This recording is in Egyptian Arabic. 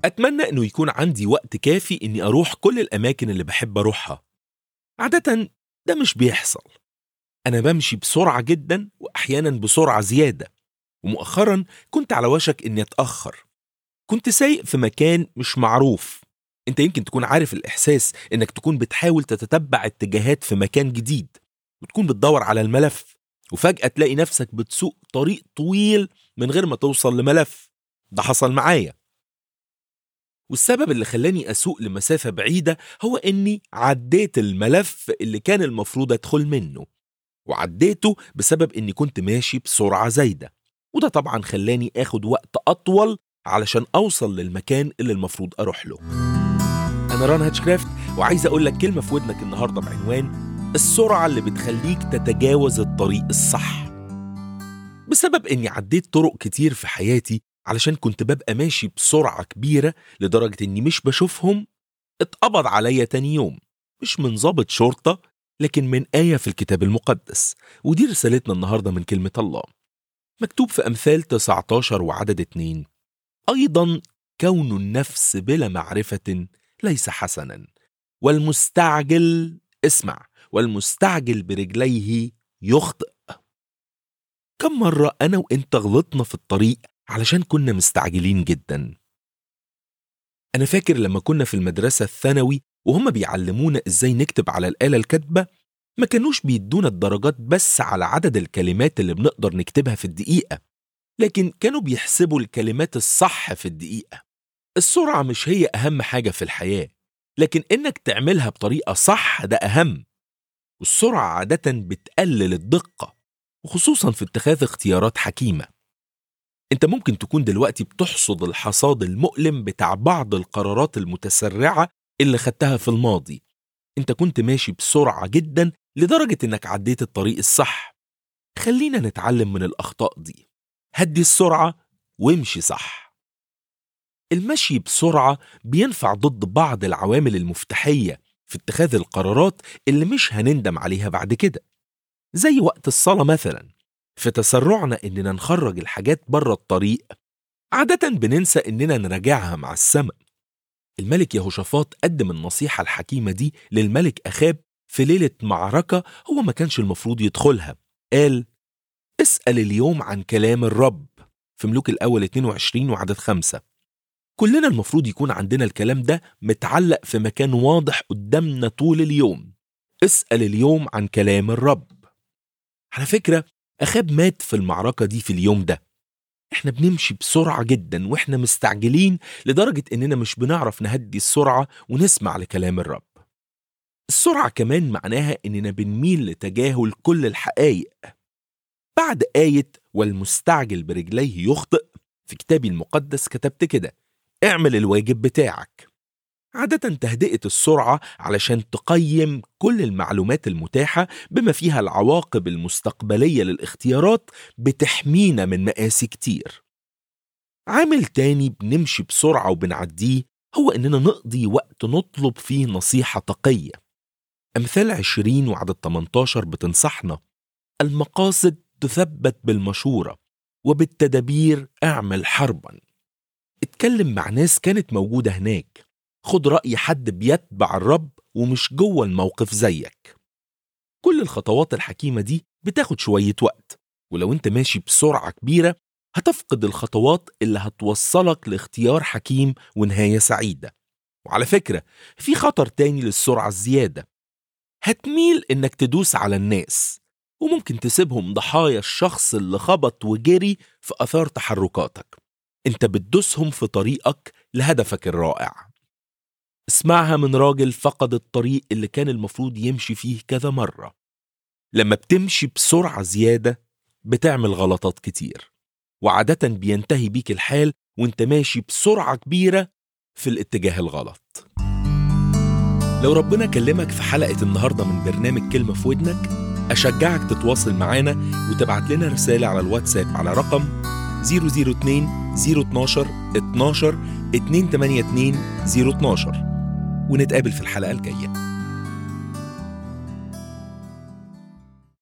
أتمنى إنه يكون عندي وقت كافي إني أروح كل الأماكن اللي بحب أروحها عادة ده مش بيحصل أنا بمشي بسرعة جدا وأحيانا بسرعة زيادة ومؤخرا كنت على وشك إني أتأخر كنت سايق في مكان مش معروف انت يمكن تكون عارف الإحساس إنك تكون بتحاول تتتبع اتجاهات في مكان جديد وتكون بتدور على الملف وفجأة تلاقي نفسك بتسوق طريق طويل من غير ما توصل لملف ده حصل معايا والسبب اللي خلاني أسوق لمسافة بعيدة هو إني عديت الملف اللي كان المفروض أدخل منه وعديته بسبب إني كنت ماشي بسرعة زايدة وده طبعا خلاني آخد وقت أطول علشان أوصل للمكان اللي المفروض أروح له أنا ران هاتشكرافت وعايز أقول لك كلمة في ودنك النهاردة بعنوان السرعة اللي بتخليك تتجاوز الطريق الصح بسبب إني عديت طرق كتير في حياتي علشان كنت ببقى ماشي بسرعة كبيرة لدرجة إني مش بشوفهم اتقبض عليا تاني يوم مش من ضابط شرطة لكن من آية في الكتاب المقدس ودي رسالتنا النهاردة من كلمة الله مكتوب في أمثال 19 وعدد 2 أيضا كون النفس بلا معرفة ليس حسنا والمستعجل اسمع والمستعجل برجليه يخطئ كم مرة أنا وإنت غلطنا في الطريق علشان كنا مستعجلين جدا أنا فاكر لما كنا في المدرسة الثانوي وهم بيعلمونا إزاي نكتب على الآلة الكاتبة ما كانوش بيدونا الدرجات بس على عدد الكلمات اللي بنقدر نكتبها في الدقيقة لكن كانوا بيحسبوا الكلمات الصح في الدقيقة السرعة مش هي أهم حاجة في الحياة لكن إنك تعملها بطريقة صح ده أهم والسرعة عادة بتقلل الدقة وخصوصا في اتخاذ اختيارات حكيمة انت ممكن تكون دلوقتي بتحصد الحصاد المؤلم بتاع بعض القرارات المتسرعة اللي خدتها في الماضي انت كنت ماشي بسرعة جدا لدرجة انك عديت الطريق الصح خلينا نتعلم من الأخطاء دي هدي السرعة وامشي صح المشي بسرعة بينفع ضد بعض العوامل المفتاحية في اتخاذ القرارات اللي مش هنندم عليها بعد كده زي وقت الصلاة مثلا في تسرعنا إننا نخرج الحاجات بره الطريق عادة بننسى إننا نراجعها مع السماء الملك يهوشافاط قدم النصيحة الحكيمة دي للملك أخاب في ليلة معركة هو ما كانش المفروض يدخلها قال اسأل اليوم عن كلام الرب في ملوك الأول 22 وعدد خمسة كلنا المفروض يكون عندنا الكلام ده متعلق في مكان واضح قدامنا طول اليوم اسأل اليوم عن كلام الرب على فكرة أخاب مات في المعركة دي في اليوم ده احنا بنمشي بسرعة جدا واحنا مستعجلين لدرجة اننا مش بنعرف نهدي السرعة ونسمع لكلام الرب السرعة كمان معناها اننا بنميل لتجاهل كل الحقائق بعد آية والمستعجل برجليه يخطئ في كتابي المقدس كتبت كده اعمل الواجب بتاعك عادة تهدئة السرعة علشان تقيم كل المعلومات المتاحة بما فيها العواقب المستقبلية للاختيارات بتحمينا من مقاسي كتير عامل تاني بنمشي بسرعة وبنعديه هو إننا نقضي وقت نطلب فيه نصيحة تقية أمثال 20 وعدد 18 بتنصحنا المقاصد تثبت بالمشورة وبالتدابير اعمل حربا اتكلم مع ناس كانت موجودة هناك خد رأي حد بيتبع الرب ومش جوه الموقف زيك كل الخطوات الحكيمة دي بتاخد شوية وقت ولو انت ماشي بسرعة كبيرة هتفقد الخطوات اللي هتوصلك لاختيار حكيم ونهاية سعيدة وعلى فكرة في خطر تاني للسرعة الزيادة هتميل انك تدوس على الناس وممكن تسيبهم ضحايا الشخص اللي خبط وجري في أثار تحركاتك انت بتدوسهم في طريقك لهدفك الرائع اسمعها من راجل فقد الطريق اللي كان المفروض يمشي فيه كذا مرة لما بتمشي بسرعة زيادة بتعمل غلطات كتير وعادة بينتهي بيك الحال وانت ماشي بسرعة كبيرة في الاتجاه الغلط لو ربنا كلمك في حلقة النهاردة من برنامج كلمة في ودنك أشجعك تتواصل معانا وتبعت لنا رسالة على الواتساب على رقم 002 012 12 282 012 ونتقابل في الحلقة الجاية